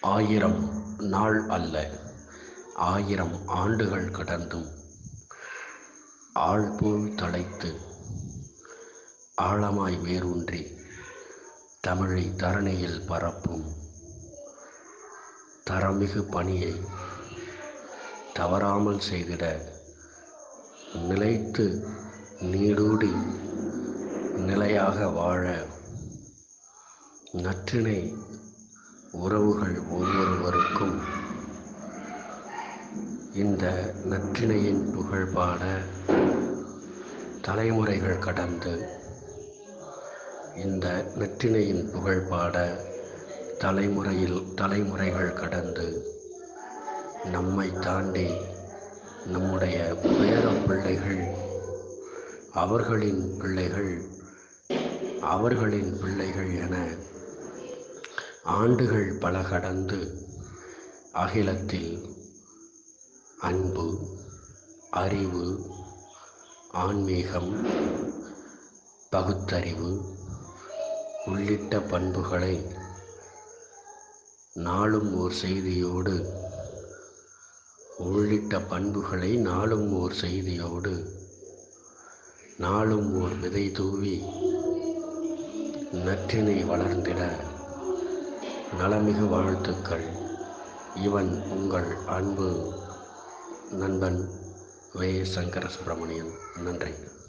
ஆயிரம் நாள் அல்ல ஆயிரம் ஆண்டுகள் கடந்தும் ஆழ்போல் தழைத்து ஆழமாய் வேரூன்றி தமிழை தரணியில் பரப்பும் தரமிகு பணியை தவறாமல் செய்திட நிலைத்து நீடூடி நிலையாக வாழ நற்றிணை உறவுகள் ஒவ்வொருவருக்கும் இந்த நற்றிணையின் புகழ் பாட தலைமுறைகள் கடந்து இந்த நற்றிணையின் புகழ் பாட தலைமுறையில் தலைமுறைகள் கடந்து நம்மை தாண்டி நம்முடைய பேர பிள்ளைகள் அவர்களின் பிள்ளைகள் அவர்களின் பிள்ளைகள் என ஆண்டுகள் பல கடந்து அகிலத்தில் அன்பு அறிவு ஆன்மீகம் பகுத்தறிவு உள்ளிட்ட பண்புகளை நாளும் ஓர் செய்தியோடு உள்ளிட்ட பண்புகளை நாளும் ஓர் செய்தியோடு நாளும் ஓர் விதை தூவி நற்றினை வளர்ந்திட நலமிகு வாழ்த்துக்கள் இவன் உங்கள் அன்பு நண்பன் வே சங்கர சுப்பிரமணியன் நன்றி